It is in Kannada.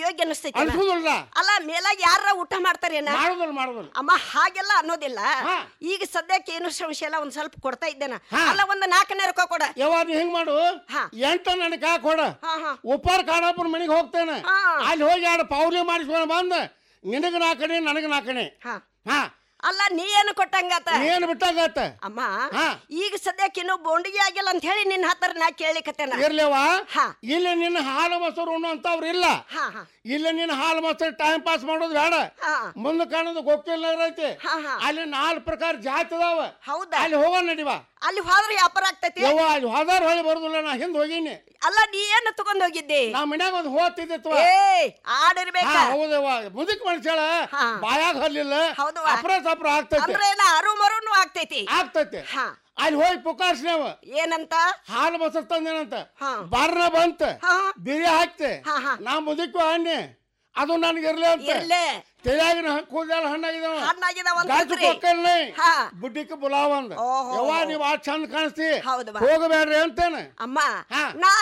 ಯೋಗ್ಯ ಅನಿಸ್ತೈತಿ ಅನ್ಸುದಿಲ್ಲ ಅಲ್ಲ ಮೇಲಾಗ ಯಾರ ಊಟ ಮಾಡ್ತಾರೇನ ಮಾಡುದಿಲ್ಲ ಮಾಡುದಿಲ್ಲ ಅಮ್ಮ ಹಾಗೆಲ್ಲ ಅನ್ನೋದಿಲ್ಲ ಹಾ. ಈಗ ಸದ್ಯಕ್ಕೆ ಏನು ಸಮಸ್ಯೆ ಇಲ್ಲ ಒಂದ್ ಸ್ವಲ್ಪ ಕೊಡ್ತಾ ಇದ್ದೇನ ಹಾ. ಅಲ್ಲ ಒಂದ್ ನಾಲ್ಕನೇ ರೊಕ್ಕ ಕೊಡ ಯವ್ವ ನೀ ಹೆಂಗ್ ಮಾಡು ಹಾ. ಎಂಟ ನನಗೆ ಹಾಕ್ ಕೊಡ ಹಾ ಹಾ ಉಪ್ಪಾರ ಕಾಡಪ್ಪನ ಮನೆಗೆ ಹೋಗ್ತೇನೆ ಹಾ. ಅಲ್ಲಿ ಹೋಗಿ ಎರಡು ಪೌಲಿ ಮಾಡಿಸ್ಕೊಂಡು ಬಂದ ನಿನಗೆ ನಾಲ್ಕಣೆ ನನಗೆ ನಾಲ್ಕಣೆ ಹಾ ಹಾ ಅಲ್ಲ ನೀ ಏನು ಕೊಟ್ಟಂಗಾತ ಏನು ಬಿಟ್ಟಾಗತ್ತ ಅಮ್ಮ ಹಾ. ಈಗ ಸದ್ಯಕ್ಕೆ ಇನ್ನೂ ಬೋಂಡಿಗೆ ಆಗಿಲ್ಲ ಅಂತ ಹೇಳಿ ನಿನ್ನ ಹತ್ರ ನಾ ಕೇಳಿಕತ್ತೇನ ಇರ್ಲೇವ ಹಾ. ಇಲ್ಲಿ ನಿನ್ನ ಹಾಲು ಮೊಸರು ಉಣ್ಣುವಂತವ್ರು ಇಲ್ಲ ಹಾ ಹಾ ಇಲ್ಲಿ ನಿನ್ನ ಹಾಲು ಮೊಸರು ಟೈಮ್ ಪಾಸ್ ಮಾಡೋದು ಬೇಡ ಹಾ ಮುಂದೆ ಕಾಣೋದು ಗೋಕಿಲ್ ನಗರ ಐತಿ ಹಾ, ಹಾ. ಅಲ್ಲಿ ನಾಲ್ಕು ಪ್ರಕಾರ ಜಾತಿ ಅದಾವ ಹೌದಾ ಅಲ್ಲಿ ಹೋಗೋಣ ನಡಿವ ಅಲ್ಲಿ ಹೋದ್ರೆ ವ್ಯಾಪಾರ ಆಗ್ತೈತಿ ಯವ್ವ ಅಲ್ಲಿ ಹೋದಾರ ಹೊಳಿ ಬರುದಿಲ್ಲ ನಾ ಹಿಂದ್ ಹೋಗೀನಿ ಅಲ್ಲ ನೀ ಏನು ತಗೊಂಡ್ ಹೋಗಿದ್ದಿ ನಾ ಮನ್ಯಾಗ ಒಂದು ಹೋಗ್ತಿದ್ದಿತ್ತು ಏ ಆಡಿರ್ಬೇಕ ಹೌದವ್ವ ಮುದುಕ್ ಮನುಷ್ಯಳ ಹಾ. ಬಾಯಾಗ ಹಲ್ಲಿಲ್ಲ ಹೌದವ್ವ. ಅಪ್ರ ತಪ್ರ ಆಗ್ತೈತೆ ಅಂದ್ರೆ ಏನ ಅರು ಮರುನು ಆಗ್ತೈತಿ ಆಗ್ತೈತೆ ಹಾ ಅಲ್ಲಿ ಹೋಗಿ ಪುಕಾರ್ಸ್ನೇವ ಏನಂತ ಹಾಲು ಮೊಸರು ತಂದೇನಂತ ಹಾ. ಬರ್ನ ಬಂತ ಹಾ ಬಿರಿ ಹಾಕ್ತೆ ಹಾ, ಹಾ. ನಾ ಮುದುಕು ಹಣ್ಣೆ ಅದು ನನಗೆ ಇರ್ಲಿ ಅಂತ ಇರ್ಲೇ ತೆಲಿಯಾಗಿನ ಕೂದಲ ಹಣ್ಣಾಗಿದಾವ ಹಣ್ಣಾಗಿದಾವ ಅಂತ ಗಾಜು ಅಂದ್ರಿ? ಕೊಕ್ಕಲ್ನೇ ಹಾ ಬುಡ್ಡಿಕ್ಕೆ ಬುಲಾವ್ ಅಂದ ಓಹೋ. ಯವ್ವ ನೀವ್ ಆ ಚಂದ ಕಾಣಿಸ್ತಿ ಹೌದವ್ವ. ಹೋಗಬೇಡ್ರಿ ಅಂತೇನೆ ಅಮ್ಮ ಹಾ. ನಾ